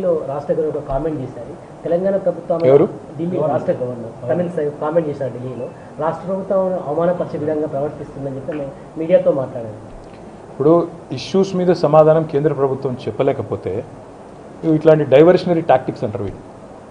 ఢిల్లీలో రాష్ట్ర గవర్నర్ ఒక కామెంట్ చేశారు తెలంగాణ ప్రభుత్వం ఎవరు? ఢిల్లీ రాష్ట్ర గవర్నర్ తమిళ సై కామెంట్ చేశారు ఢిల్లీలో రాష్ట్ర ప్రభుత్వం అవమానపరిచే విధంగా ప్రవర్తిస్తుందని చెప్పి మేము మీడియాతో మాట్లాడారు ఇప్పుడు ఇష్యూస్ మీద సమాధానం కేంద్ర ప్రభుత్వం చెప్పలేకపోతే ఇవి ఇట్లాంటి డైవర్షనరీ టాక్టిక్స్ అంటారు వీటి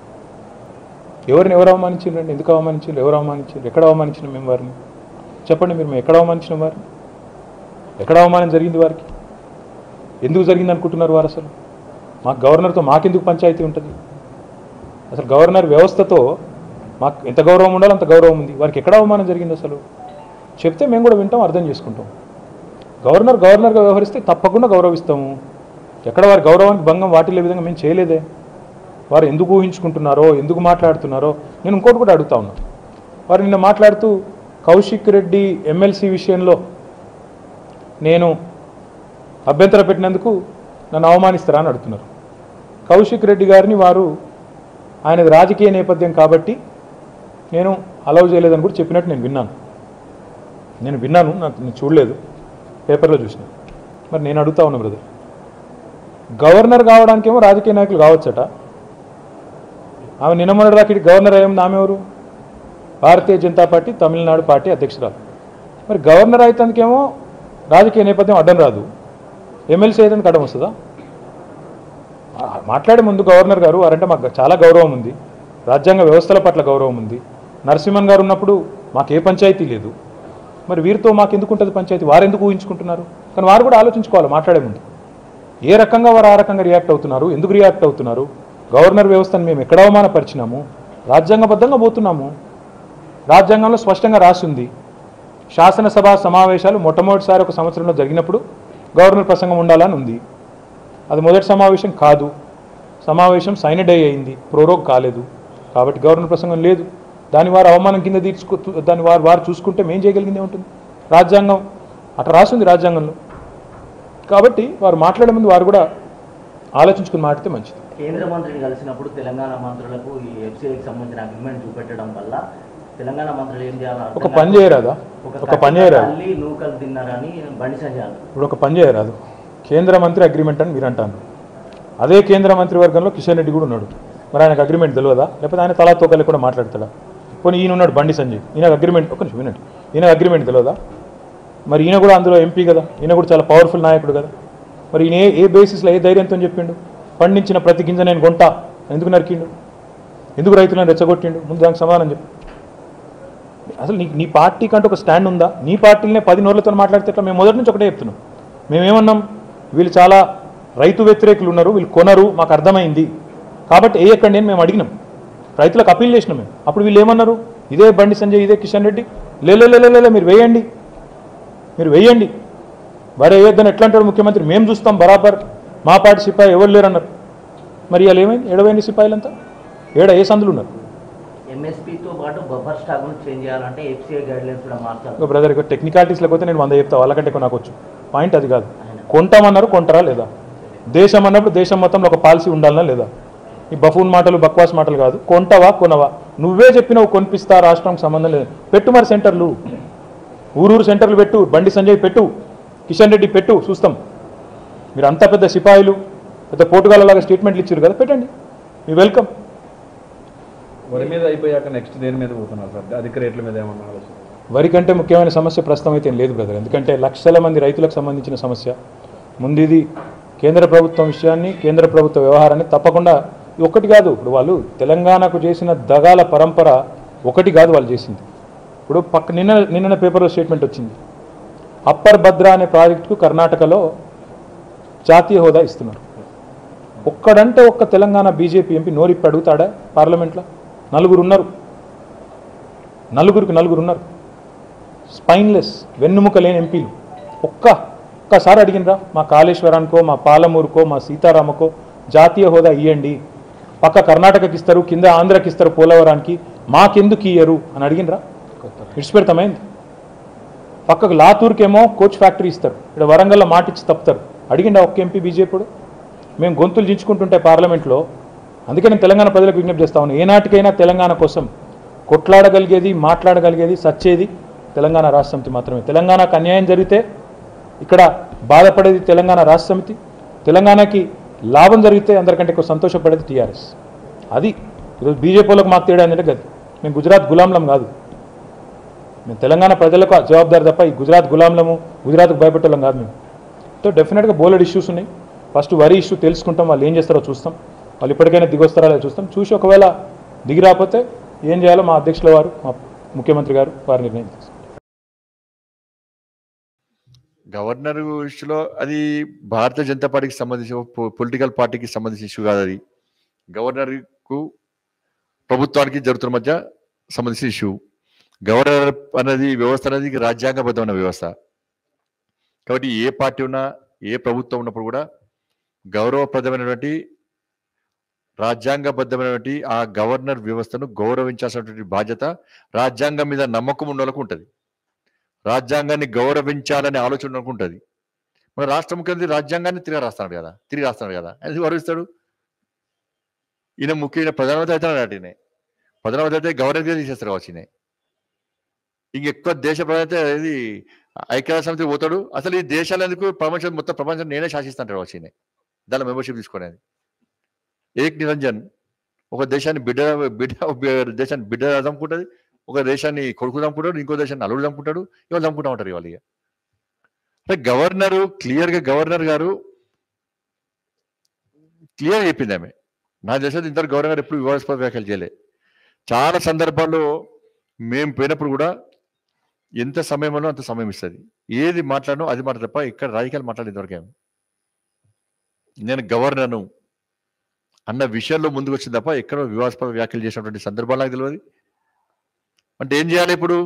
ఎవరిని ఎవరు అవమానించారండి ఎందుకు అవమానించారు ఎవరు అవమానించారు ఎక్కడ అవమానించిన మేము వారిని చెప్పండి మీరు మేము ఎక్కడ అవమానించిన వారిని ఎక్కడ అవమానం జరిగింది వారికి ఎందుకు జరిగింది అనుకుంటున్నారు వారు అసలు మాకు గవర్నర్తో మాకెందుకు పంచాయతీ ఉంటుంది అసలు గవర్నర్ వ్యవస్థతో మాకు ఎంత గౌరవం ఉండాలో అంత గౌరవం ఉంది వారికి ఎక్కడ అవమానం జరిగింది అసలు చెప్తే మేము కూడా వింటాం అర్థం చేసుకుంటాం గవర్నర్ గవర్నర్గా వ్యవహరిస్తే తప్పకుండా గౌరవిస్తాము ఎక్కడ వారి గౌరవానికి భంగం వాటిల్లే విధంగా మేము చేయలేదే వారు ఎందుకు ఊహించుకుంటున్నారో ఎందుకు మాట్లాడుతున్నారో నేను ఇంకోటి కూడా అడుగుతా ఉన్నా వారు నిన్న మాట్లాడుతూ కౌశిక్ రెడ్డి ఎమ్మెల్సీ విషయంలో నేను అభ్యంతర పెట్టినందుకు నన్ను అవమానిస్తారా అని అడుగుతున్నారు కౌశిక్ రెడ్డి గారిని వారు ఆయనది రాజకీయ నేపథ్యం కాబట్టి నేను అలౌ చేయలేదని కూడా చెప్పినట్టు నేను విన్నాను నేను విన్నాను నాకు నేను చూడలేదు పేపర్లో చూసిన మరి నేను అడుగుతా ఉన్నా బ్రదర్ గవర్నర్ కావడానికేమో రాజకీయ నాయకులు కావచ్చట ఆమె నిన్నమొన్నటిదాకా ఇటు గవర్నర్ అయ్యింది ఆమె ఎవరు భారతీయ జనతా పార్టీ తమిళనాడు పార్టీ అధ్యక్షురాలు మరి గవర్నర్ అయితందుకేమో రాజకీయ నేపథ్యం అడ్డం రాదు ఎమ్మెల్సీ అయితే అడ్డం వస్తుందా ఆ, మాట్లాడే ముందు గవర్నర్ గారు వారంటే మాకు చాలా గౌరవం ఉంది రాజ్యాంగ వ్యవస్థల పట్ల గౌరవం ఉంది నరసింహన్ గారు ఉన్నప్పుడు మాకు ఏ పంచాయతీ లేదు మరి వీరితో మాకు ఎందుకు ఉంటుంది పంచాయతీ వారు ఎందుకు ఊహించుకుంటున్నారు కానీ వారు కూడా ఆలోచించుకోవాలి మాట్లాడే ముందు ఏ రకంగా వారు ఆ రకంగా రియాక్ట్ అవుతున్నారు ఎందుకు రియాక్ట్ అవుతున్నారు గవర్నర్ వ్యవస్థను మేము ఎక్కడ అవమానపరిచినాము రాజ్యాంగబద్ధంగా పోతున్నాము రాజ్యాంగంలో స్పష్టంగా రాసి ఉంది శాసనసభ సమావేశాలు మొట్టమొదటిసారి ఒక సంవత్సరంలో జరిగినప్పుడు గవర్నర్ ప్రసంగం ఉండాలని ఉంది అది మొదటి సమావేశం కాదు సమావేశం సైనడ్ అయింది ప్రోరోగ్ కాలేదు కాబట్టి గవర్నర్ ప్రసంగం లేదు దాని వారు అవమానం కింద తీర్చుకో దాన్ని వారు వారు చూసుకుంటే మేం చేయగలిగిందే ఉంటుంది రాజ్యాంగం అట్లా రాసింది రాజ్యాంగంలో కాబట్టి వారు మాట్లాడే ముందు వారు కూడా ఆలోచించుకుని మాట్లాడితే మంచిది కేంద్ర మంత్రిని కలిసినప్పుడు తెలంగాణ మంత్రులకు ఈ ఎఫ్సీఐకి సంబంధించిన అగ్రిమెంట్ చూపెట్టడం వల్ల తెలంగాణ మంత్రులు ఏం చేయాలో అర్థం ఒక పని చేయరాదా ఒక పని చేయరాదు తల్లి నూకలు తిన్నారని బండి సంజయ్ అన్నారు. ఇప్పుడు ఒక పని చేయరాదు కేంద్ర మంత్రి అగ్రిమెంట్ అని మీరు అంటాను అదే కేంద్ర మంత్రి వర్గంలో కిషన్ రెడ్డి కూడా ఉన్నాడు మరి ఆయనకు అగ్రిమెంట్ తెలియదా లేకపోతే ఆయన తలా తోకలు కూడా మాట్లాడతాడా పోనీ ఈయన ఉన్నాడు బండి సంజయ్ ఈయనకు అగ్రిమెంట్ ఒక నిమిషం వినండి ఈయనకు అగ్రిమెంట్ తెలియదా మరి ఈయన కూడా అందులో ఎంపీ కదా ఈయన కూడా చాలా పవర్ఫుల్ నాయకుడు కదా మరి ఈయన ఏ ఏ బేసిస్లో ఏ ధైర్యంతో చెప్పిండు పండించిన ప్రతి గింజ నేను కొంటా ఎందుకు నరికిండు ఎందుకు రైతులను రెచ్చగొట్టిండు ముందు దానికి సమాధానం చెప్పు అసలు నీ నీ పార్టీకి అంటే ఒక స్టాండ్ ఉందా నీ పార్టీలనే పది నోర్లతో మాట్లాడితే ఎట్లా మేము మొదటి నుంచి ఒకటే చెప్తున్నాం మేమేమన్నాం వీళ్ళు చాలా రైతు వ్యతిరేకులు ఉన్నారు వీళ్ళు కొనరు మాకు అర్థమైంది కాబట్టి వేయకండి అని మేము అడిగినాం రైతులకు అప్పీల్ చేసినాం మేము అప్పుడు వీళ్ళు ఏమన్నారు ఇదే బండి సంజయ్ ఇదే కిషన్ రెడ్డి లే లే, లే, లే, లే, లే, మీరు వేయండి మీరు వేయండి వరే వేయొద్దని ఎట్లా అంటాడు ముఖ్యమంత్రి మేము చూస్తాం బరాబర్ మా పార్టీ సిపాయి ఎవరు లేరు అన్నారు మరి ఇవాళ ఏమైంది ఏడవైంది సిపాయిలంతా ఏడ ఏ సందులు ఉన్నారు ఎంఎస్పీతో పాటు బఫర్ స్టాక్ను చేంజ్ చేయాలంటే ఎఫ్సీఐ గైడ్ లైన్స్ కూడా మార్చాలి ఇంకో బ్రదర్ ఇక టెక్నికాలిటీస్లో పోతే నేను వంద చెప్తా వాళ్ళకంటే ఎక్కువ నాకు వచ్చు పాయింట్ అది కాదు కొంటామన్నారు కొంటారా లేదా దేశం అన్నప్పుడు దేశం మొత్తంలో ఒక పాలసీ ఉండాలనా లేదా ఈ బఫూన్ మాటలు బక్వాస్ మాటలు కాదు కొంటవా కొనవా నువ్వే చెప్పినావు కొనిపిస్తా రాష్ట్రంకి సంబంధం లేదు పెట్టు మరి సెంటర్లు ఊరూరు సెంటర్లు పెట్టు బండి సంజయ్ పెట్టు కిషన్ రెడ్డి పెట్టు చూస్తాం మీరు అంత పెద్ద సిపాయిలు పెద్ద పోటుగాళ్ళలాగా స్టేట్మెంట్లు ఇచ్చారు కదా పెట్టండి మీ వెల్కమ్ వరి మీద అయిపోయాక నెక్స్ట్ దేని మీద పోతున్నారు సార్ అధిక రేట్ల మీద ఏమన్నా ఆలోచన వరి కంటే ముఖ్యమైన సమస్య ప్రస్తుతం అయితే ఏం లేదు బ్రదర్ ఎందుకంటే లక్షల మంది రైతులకు సంబంధించిన సమస్య ముందు ఇది కేంద్ర ప్రభుత్వం విషయాన్ని కేంద్ర ప్రభుత్వ వ్యవహారాన్ని తప్పకుండా ఇది ఒకటి కాదు ఇప్పుడు వాళ్ళు తెలంగాణకు చేసిన దగాల పరంపర ఒకటి కాదు వాళ్ళు చేసింది ఇప్పుడు పక్క నిన్న నిన్న పేపర్లో స్టేట్మెంట్ వచ్చింది అప్పర్ భద్ర అనే ప్రాజెక్టుకు కర్ణాటకలో జాతీయ హోదా ఇస్తున్నారు ఒక్కడంటే ఒక్క తెలంగాణ బీజేపీ ఎంపీ నోరిప్పి అడుగుతాడా పార్లమెంట్లో నలుగురు ఉన్నారు నలుగురికి నలుగురు ఉన్నారు స్పైన్లెస్ వెన్నుముక లేని ఎంపీలు ఒక్క ఒక్కసారి అడిగినరా మా కాళేశ్వరానికో మా పాలమూరుకో మా సీతారామకో జాతీయ హోదా ఇవ్వండి పక్క కర్ణాటకకి ఇస్తారు కింద ఆంధ్రకి ఇస్తారు పోలవరానికి మాకెందుకు ఇయ్యరు అని అడిగినరా విడిచిపెడతామైంది పక్కకు లాతూర్కేమో కోచ్ ఫ్యాక్టరీ ఇస్తారు ఇక్కడ వరంగల్లో మాట ఇచ్చి తప్పుతారు అడిగిండా ఒక్క ఎంపీ బీజేపీడు మేము గొంతులు దించుకుంటుంటే పార్లమెంట్లో అందుకే నేను తెలంగాణ ప్రజలకు విజ్ఞప్తి చేస్తా ఉన్నాను ఏనాటికైనా తెలంగాణ కోసం కొట్లాడగలిగేది మాట్లాడగలిగేది సచ్చేది తెలంగాణ రాష్ట్ర సమితి మాత్రమే తెలంగాణకు అన్యాయం జరిగితే ఇక్కడ బాధపడేది తెలంగాణ రాష్ట్ర సమితి తెలంగాణకి లాభం జరిగితే అందరికంటే ఎక్కువ సంతోషపడేది టీఆర్ఎస్ అది ఈరోజు బీజేపీలకు మాకు తేడా ఏంటంటే గది మేము గుజరాత్ గులాంలం కాదు మేము తెలంగాణ ప్రజలకు ఆ జవాబుదారి తప్ప ఈ గుజరాత్ గులాంలము గుజరాత్కు భయపెట్టడం కాదు మేము సో డెఫినెట్గా బోలెడ్ ఇష్యూస్ ఉన్నాయి ఫస్ట్ వరి ఇష్యూ తెలుసుకుంటాం వాళ్ళు ఏం చేస్తారో చూస్తాం వాళ్ళు ఇప్పటికైనా దిగొస్తారా లేదో చూస్తాం చూసి ఒకవేళ దిగి రాకపోతే ఏం చేయాలో మా అధ్యక్షుల వారు మా ముఖ్యమంత్రి గారు వారి నిర్ణయం తీసుకుంటారు గవర్నర్ ఇష్యూలో అది భారతీయ జనతా పార్టీకి సంబంధించిన పొలిటికల్ పార్టీకి సంబంధించిన ఇష్యూ కాదు అది గవర్నర్కు ప్రభుత్వానికి జరుగుతున్న మధ్య సంబంధించిన ఇష్యూ గవర్నర్ అనేది వ్యవస్థ అనేది రాజ్యాంగబద్ధమైన వ్యవస్థ కాబట్టి ఏ పార్టీ ఉన్నా ఏ ప్రభుత్వం ఉన్నప్పుడు కూడా గౌరవప్రదమైనటువంటి రాజ్యాంగబద్ధమైనటువంటి ఆ గవర్నర్ వ్యవస్థను గౌరవించాల్సినటువంటి బాధ్యత రాజ్యాంగం మీద నమ్మకం ఉన్న వాళ్ళకు ఉంటుంది రాజ్యాంగాన్ని గౌరవించాలనే ఆలోచన ఉన్నకు ఉంటుంది మన రాష్ట్ర ముఖ్యమంత్రి రాజ్యాంగాన్ని తిరిగి రాస్తున్నాడు కదా తిరిగి రాస్తున్నాడు కదా ఎందుకు గౌరవిస్తాడు ఈయన ముఖ్య ఈయన ప్రధానమంత్రి అవుతున్నాడు అటు ఈయన ప్రధానమంత్రి అయితే గవర్నర్గా తీసేస్తారు కావచ్చు ఈయన ఇంకెక్కువ దేశ ప్రధాన ఇది ఐక్యరాజ్య సమితి పోతాడు అసలు ఈ దేశాలు ఎందుకు ప్రపంచం మొత్తం ప్రపంచం నేనే శాసిస్తాను కావచ్చు ఈయన దానిలో మెంబర్షిప్ తీసుకునేది ఏక్ నిరంజన్ ఒక దేశాన్ని బిడ్డ బిడ్డ దేశాన్ని బిడ్డ చంపుకుంటుంది ఒక దేశాన్ని కొడుకు చంపుకుంటాడు ఇంకో దేశాన్ని అల్లుడు చంపుకుంటాడు ఇవాళ చంపుకుంటా ఉంటారు ఇవాళ ఇక అంటే గవర్నరు క్లియర్గా గవర్నర్ గారు క్లియర్ చెప్పింది ఆమె నా దేశం ఇంతవరకు గవర్నర్ గారు ఎప్పుడు వివాదాస్పద వ్యాఖ్యలు చేయలే చాలా సందర్భాల్లో మేము పోయినప్పుడు కూడా ఎంత సమయంలో అంత సమయం ఇస్తుంది ఏది మాట్లాడనో అది మాట తప్ప ఇక్కడ రాజకీయాలు మాట్లాడేది ఇంతవరకేమో నేను గవర్నర్ను అన్న విషయంలో ముందుకు వచ్చింది తప్ప ఎక్కడో వివాదాస్పద వ్యాఖ్యలు చేసినటువంటి సందర్భాలు నాకు తెలియదు అంటే ఏం చేయాలి ఇప్పుడు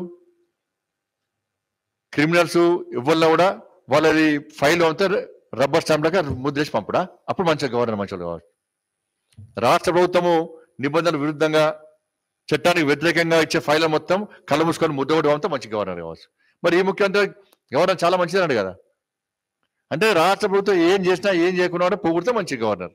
క్రిమినల్స్ ఇవ్వాలన్నా కూడా వాళ్ళది ఫైల్ అంతా రబ్బర్ స్టాంప్ లాగా ముద్రేసి పంపుడా అప్పుడు మంచిగా గవర్నర్ మంచిగా కావచ్చు రాష్ట్ర ప్రభుత్వము నిబంధనల విరుద్ధంగా చట్టానికి వ్యతిరేకంగా ఇచ్చే ఫైల్ మొత్తం కళ్ళ మూసుకొని ముద్ద కొట్టి పంపితే మంచి గవర్నర్ కావచ్చు మరి ఈ ముఖ్యమంత్రి గవర్నర్ చాలా మంచిది కదా అంటే రాష్ట్ర ప్రభుత్వం ఏం చేసినా ఏం చేయకుండా కూడా పొగిడితే మంచి గవర్నర్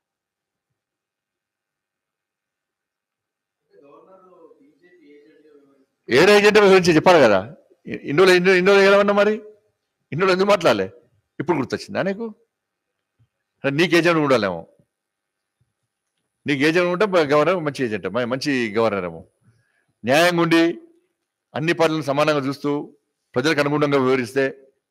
ఏడు ఏజెంట్ గురించి చెప్పాలి కదా ఇన్నోళ్ళు ఇన్నో ఇన్నోళ్ళు ఏమన్నా మరి ఇన్నోళ్ళు ఎందుకు మాట్లాడలే ఇప్పుడు గుర్తొచ్చిందా నీకు అంటే నీకు ఏజెంట్ ఉండాలేమో నీకు ఏజెంట్ ఉంటే గవర్నర్ మంచి ఏజెంట్ మ- మంచి గవర్నర్ ఏమో న్యాయంగా ఉండి అన్ని పనులను సమానంగా చూస్తూ ప్రజలకు అనుగుణంగా వివరిస్తే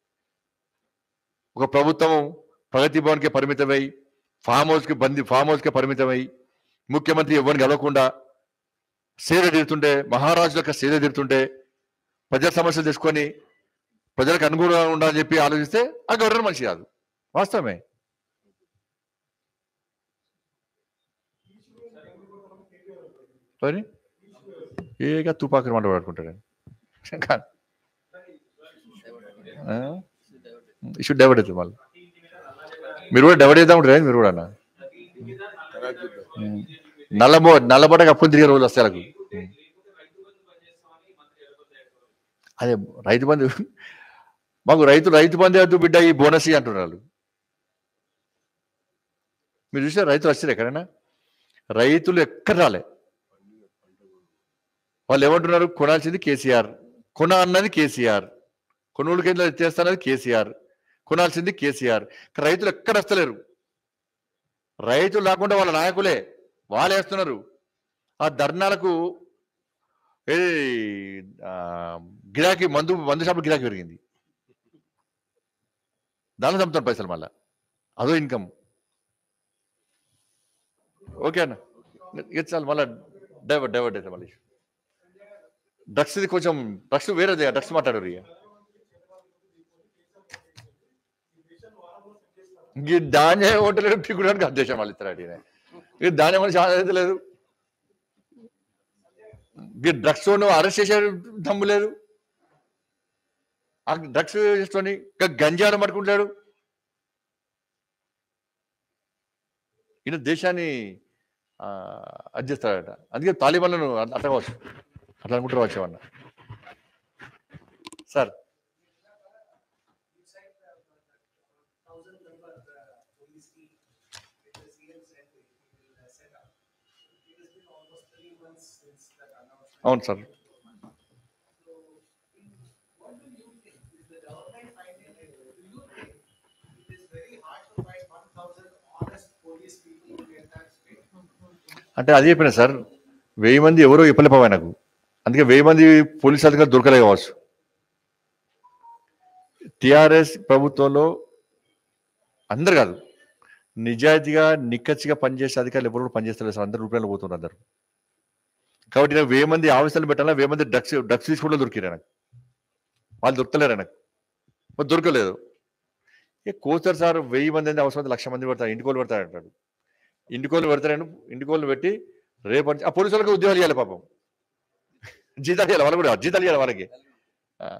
ఒక ప్రభుత్వం ప్రగతి భవన్కి పరిమితమై ఫామ్ హౌస్కి బంది ఫామ్ హౌస్కి పరిమితమై ముఖ్యమంత్రి ఎవరిని గెలవకుండా సేద తీరుతుంటే మహారాజు యొక్క సేద తీరుతుంటే ప్రజల సమస్యలు తీసుకొని ప్రజలకు అనుగుణంగా ఉండాలని చెప్పి ఆలోచిస్తే ఆ గవర్నర్ మంచి కాదు వాస్తవమే మరి ఏగా తుపాకులు మంట పడుకుంటాడు ఇష్యూ డైవర్ట్ అవుతుంది మళ్ళీ మీరు కూడా డైవర్ట్ చేద్దాం ఉంటారు మీరు కూడా అన్న నల్లబో నల్లబడ్డ కప్పులు తిరిగే రోజులు వస్తాయి వాళ్ళకు అదే రైతు బంధు మాకు రైతు రైతు బంధు వద్దు బిడ్డ ఈ బోనస్ ఇయ్యి అంటున్నారు వాళ్ళు. మీరు చూసారు రైతులు వచ్చారు ఎక్కడైనా రైతులు ఎక్కడ రాలే వాళ్ళు ఏమంటున్నారు కొనాల్సింది కేసీఆర్ కొన అన్నది కేసీఆర్ కొనుగోలు కేంద్రాలు ఎత్తేస్తున్నది కేసీఆర్ కొనాల్సింది కేసీఆర్ కానీ రైతులు ఎక్కడ వస్తలేరు రైతులు లేకుండా వాళ్ళ నాయకులే వాళ్ళు వేస్తున్నారు ఆ ధర్నాలకు ఏ ఆ, గిరాకీ మందు మందు షాపు గిరాకీ పెరిగింది దానిలో చంపుతారు పైసలు మళ్ళా అదో ఇన్కమ్ ఓకే అన్న ఇక చాలు మళ్ళా డైవర్ట్ డైవర్ట్ అయితే మళ్ళీ డ్రగ్స్ ఇది కొంచెం డ్రగ్స్ వేరేది డ్రగ్స్ మాట్లాడారు ఇక ఇంక దాన్నే ఓటలేదు పీకుడానికి అధ్యక్షం వాళ్ళు ఇస్తారు అడిగిన ఇక దాని మన చాలా అయితే లేదు ఇక డ్రగ్స్ నువ్వు అరెస్ట్ చేసే దమ్ము లేదు ఆ డ్రగ్స్ చేసుకొని ఇక గంజాను పట్టుకుంటాడు ఈయన దేశాన్ని ఆ, అది చేస్తాడట అందుకే తాలిబాన్లను అట్లా కావచ్చు అట్లా అనుకుంటారు వచ్చేవన్న సార్ అవును sir it is very hard to find 1,000 honest అంటే అది చెప్పిన సార్ వెయ్యి మంది ఎవరో చెప్పలేపావా నాకు అందుకే వెయ్యి మంది పోలీస్ అధికారులు దొరకలే కావచ్చు టిఆర్ఎస్ ప్రభుత్వంలో అందరు కాదు నిజాయితీగా నిక్కచ్చిగా పనిచేసే అధికారులు ఎవరు కూడా పనిచేస్తారు సార్ అందరు రూపాయలు పోతున్నారు అందరు కాబట్టి నాకు వెయ్యి మంది ఆఫీసులు పెట్టాలా వెయ్యి మంది డ్రగ్స్ డ్రగ్స్ తీసుకుంటూ దొరికిరా నాకు వాళ్ళు దొరకలేరా నాకు మరి దొరకలేదు ఏ కోస్తారు సార్ వెయ్యి మంది అంటే అవసరం అయితే లక్ష మంది పెడతారు ఇంటికోళ్ళు పెడతారు అంటాడు ఇంటికోళ్ళు పెడతారని ఇంటికోళ్ళు పెట్టి రేపు ఆ పోలీసు వాళ్ళకి ఉద్యోగాలు ఇవ్వాలి పాపం జీతాలు ఇవ్వాలి వాళ్ళు కూడా జీతాలు ఇవ్వాలి వాళ్ళకి ఆ.